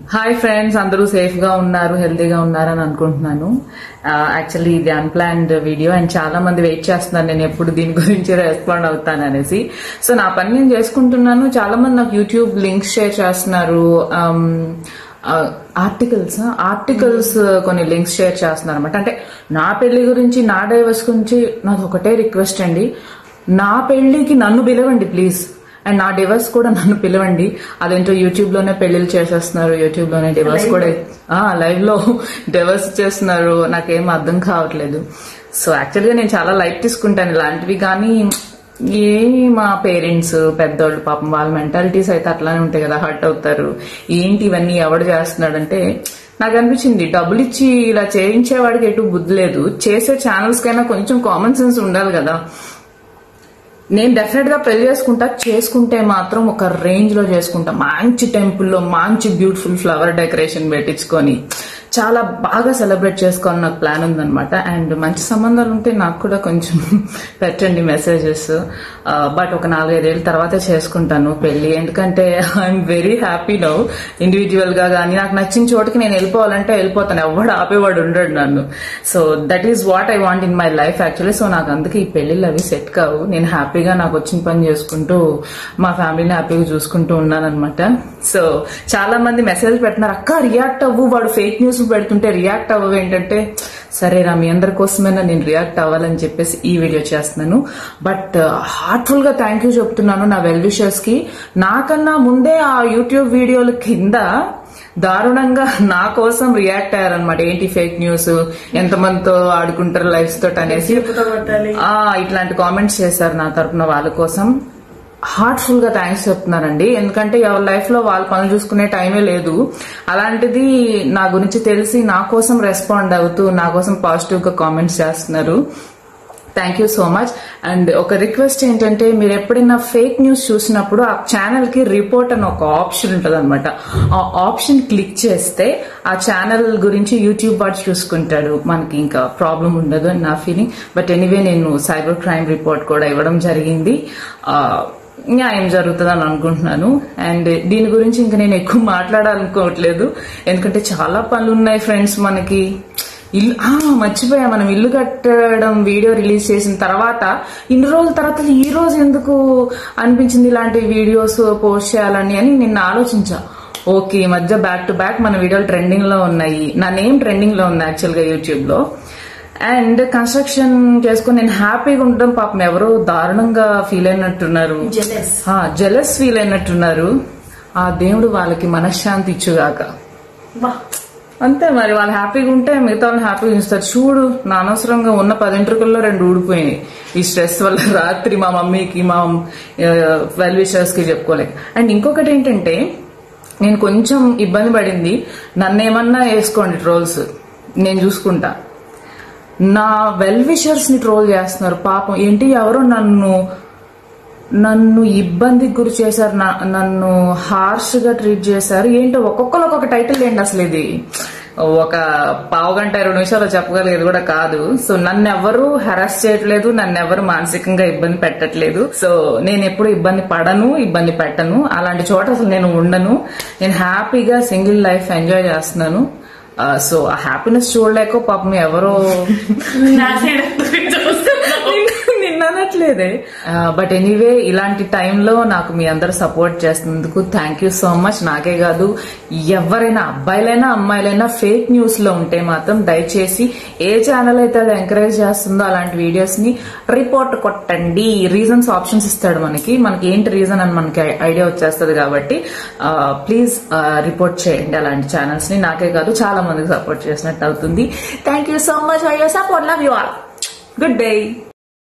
hi friends అందరూ safe గా ఉన్నారు హెల్తీగా ఉన్నారని అనుకుంటున్నాను యాక్చువల్లీ ఇది అన్ప్లాన్డ్ వీడియో అండ్ చాలా మంది వెయిట్ చేస్తున్నారు నేను ఎప్పుడు దీని గురించి రెస్పాండ్ అవుతాను అనేసి సో నా పని నేను చేసుకుంటున్నాను చాలా మంది నాకు యూట్యూబ్ లింక్స్ షేర్ చేస్తున్నారు ఆర్టికల్స్ ఆర్టికల్స్ కొన్ని లింక్స్ షేర్ చేస్తున్నారు అనమాట అంటే నా పెళ్లి గురించి నా డైవర్స్ గురించి నాది ఒకటే రిక్వెస్ట్ అండి నా పెళ్లికి నన్ను పిలవండి ప్లీజ్ అండ్ నా డివర్స్ కూడా నన్ను పిలవండి అదేంటో యూట్యూబ్ లోనే పెళ్లిళ్ళు చేసేస్తున్నారు యూట్యూబ్ లోనే డివర్స్ కూడా లైవ్ లో డివర్స్ చేస్తున్నారు నాకేం అర్థం కావట్లేదు సో యాక్చువల్గా నేను చాలా లైట్ తీసుకుంటాను ఇలాంటివి కానీ ఏ మా పేరెంట్స్ పెద్దోళ్ళు పాపం వాళ్ళ మెంటాలిటీస్ అయితే అట్లానే ఉంటాయి కదా హర్ట్ అవుతారు ఏంటి ఇవన్నీ ఎవడు చేస్తున్నాడంటే నాకు అనిపించింది డబ్బులు ఇచ్చి ఇలా చేయించేవాడికి ఎటు బుద్ధి లేదు చేసే ఛానల్స్ కైనా కొంచెం కామన్ సెన్స్ ఉండాలి కదా నేను డెఫినెట్ గా పెళ్లి చేసుకుంటా చేసుకుంటే మాత్రం ఒక రేంజ్ లో చేసుకుంటా మంచి టెంపుల్లో మంచి బ్యూటిఫుల్ ఫ్లవర్ డెకరేషన్ పెట్టించుకొని చాలా బాగా సెలబ్రేట్ చేసుకోవాలని నాకు ప్లాన్ ఉందన్నమాట అండ్ మంచి సంబంధాలు ఉంటే నాకు కూడా కొంచెం పెట్టండి మెసేజెస్ బట్ ఒక నాలుగైదేళ్ళ తర్వాతే చేసుకుంటాను పెళ్లి ఎందుకంటే I'm very happy now individual గా కానీ నాకు నచ్చిన చోటుకి నేను వెళ్ళిపోవాలంటే వెళ్ళిపోతాను ఎవడు ఆపేవాడు ఉండడు నన్ను so that is what I want in my life actually so నాకు అందుకే ఈ పెళ్లిళ్ళు అవి సెట్ కావు నేను హ్యాపీగా నాకు వచ్చిన పని చేసుకుంటూ మా ఫ్యామిలీని హ్యాపీగా చూసుకుంటూ ఉన్నాను అనమాట సో చాలా మంది మెసేజ్ పెడుతున్నారు అక్క రియాక్ట్ అవ్వు వాడు ఫేక్ న్యూస్ పెడుతుంటే రియాక్ట్ అవ్వవు ఏంటంటే సరే రా మీ అందరి కోసమైనా నేను రియాక్ట్ అవ్వాలని చెప్పేసి ఈ వీడియో చేస్తున్నాను బట్ హార్ట్ఫుల్ గా థ్యాంక్ యూ చెప్తున్నాను నా వెల్ విషర్స్ కి నాకన్నా ముందే ఆ యూట్యూబ్ వీడియోల కింద దారుణంగా నా కోసం రియాక్ట్ అయ్యారనమాట ఏంటి ఫేక్ న్యూస్ ఎంతమందితో ఆడుకుంటారు లైఫ్స్ తోటి అనేసి ఆ ఇట్లాంటి కామెంట్స్ చేశారు నా తరపున వాళ్ళ కోసం హార్ట్ఫుల్ గా థ్యాంక్స్ చెప్తున్నానండి ఎందుకంటే ఎవరి లైఫ్ లో వాళ్ళ పనులు చూసుకునే టైమే లేదు అలాంటిది నా గురించి తెలిసి నా కోసం రెస్పాండ్ అవుతూ నా కోసం పాజిటివ్ గా కామెంట్స్ చేస్తున్నారు thank you so much and ఒక రిక్వెస్ట్ ఏంటంటే మీరు ఎప్పుడైనా ఫేక్ న్యూస్ చూసినప్పుడు ఆ ఛానల్ కి రిపోర్ట్ అని ఒక ఆప్షన్ ఉంటుంది అనమాట ఆ ఆప్షన్ క్లిక్ చేస్తే ఆ ఛానల్ గురించి యూట్యూబ్ వాడు చూసుకుంటాడు మనకి ఇంకా ప్రాబ్లం ఉండదు అని నా ఫీలింగ్ బట్ ఎనీవే నేను సైబర్ క్రైమ్ రిపోర్ట్ కూడా ఇవ్వడం జరిగింది న్యాయం జరుగుతుందని అనుకుంటున్నాను అండ్ దీని గురించి ఇంకా నేను ఎక్కువ మాట్లాడాలనుకోవట్లేదు ఎందుకంటే చాలా పనులు ఉన్నాయి ఫ్రెండ్స్ మనకి ఇల్లు ఆ మర్చిపోయా మనం ఇల్లు కట్టడం వీడియో రిలీజ్ చేసిన తర్వాత ఇన్ని రోజుల తర్వాత ఈ రోజు ఎందుకు అనిపించింది ఇలాంటి వీడియోస్ పోస్ట్ చేయాలని అని నిన్న ఆలోచించా ఓకే ఈ మధ్య బ్యాక్ టు బ్యాక్ మన వీడియోలు ట్రెండింగ్ లో ఉన్నాయి నా నేమ్ ట్రెండింగ్ లో ఉంది యాక్చువల్ గా యూట్యూబ్ లో అండ్ కన్స్ట్రక్షన్ చేసుకుని నేను హ్యాపీగా ఉండడం పాపం ఎవరో దారుణంగా ఫీల్ అయినట్టున్నారు జెలస్ ఫీల్ అయినట్టున్నారు ఆ దేవుడు వాళ్ళకి మనశ్శాంతి ఇచ్చుగాక అంతే మరి వాళ్ళు హ్యాపీగా ఉంటే మిగతా వాళ్ళు హ్యాపీగా ఉంచుతారు చూడు నా అనవసరంగా ఉన్న పదింట్రుకల్లో రెండు ఊడిపోయినాయి ఈ స్ట్రెస్ వల్ల రాత్రి మా మమ్మీకి మా వెల్ విషర్స్ కి చెప్పుకోలేక అండ్ ఇంకొకటి ఏంటంటే నేను కొంచెం ఇబ్బంది పడింది నన్నేమన్నా వేసుకోండి ట్రోల్స్ నేను చూసుకుంటా నా వెల్ విషర్స్ ని ట్రోల్ చేస్తున్నారు పాపం ఏంటి ఎవరో నన్ను నన్ను ఇబ్బందికి గురి చేశారు నన్ను హార్ష్ గా ట్రీట్ చేశారు ఏంటో ఒక్కొక్కరు ఒక్కొక్క టైటిల్ ఏంటి అసలు ఇది ఒక పావు గంట ఇరవై నిమిషాలు చెప్పగలిగేది కూడా కాదు సో నన్ను ఎవరు హెరాస్ చేయట్లేదు నన్ను ఎవరు మానసికంగా ఇబ్బంది పెట్టట్లేదు సో నేను ఎప్పుడు ఇబ్బంది పడను ఇబ్బంది పెట్టను అలాంటి చోట అసలు నేను ఉండను నేను హ్యాపీగా సింగిల్ లైఫ్ ఎంజాయ్ చేస్తున్నాను సో ఆ హ్యాపీనెస్ చూడలేక పాపం ఎవరో నిన్ననట్లేదే బట్ ఎనీవే ఇలాంటి టైంలో నాకు మీ అందరు సపోర్ట్ చేస్తున్నందుకు థ్యాంక్ యూ సో మచ్ నాకే కాదు ఎవరైనా అబ్బాయిలైనా అమ్మాయిలైనా ఫేక్ న్యూస్ లో ఉంటే మాత్రం దయచేసి ఏ ఛానల్ అయితే అది ఎంకరేజ్ చేస్తుందో అలాంటి వీడియోస్ ని రిపోర్ట్ కొట్టండి రీజన్స్ ఆప్షన్స్ ఇస్తాడు మనకి మనకి ఏంటి రీజన్ అని మనకి ఐడియా వచ్చేస్తుంది కాబట్టి ప్లీజ్ రిపోర్ట్ చేయండి అలాంటి ఛానల్స్ ని నాకే కాదు చాలా మందికి సపోర్ట్ చేసినట్టు అవుతుంది thank you so much for your support love you all good day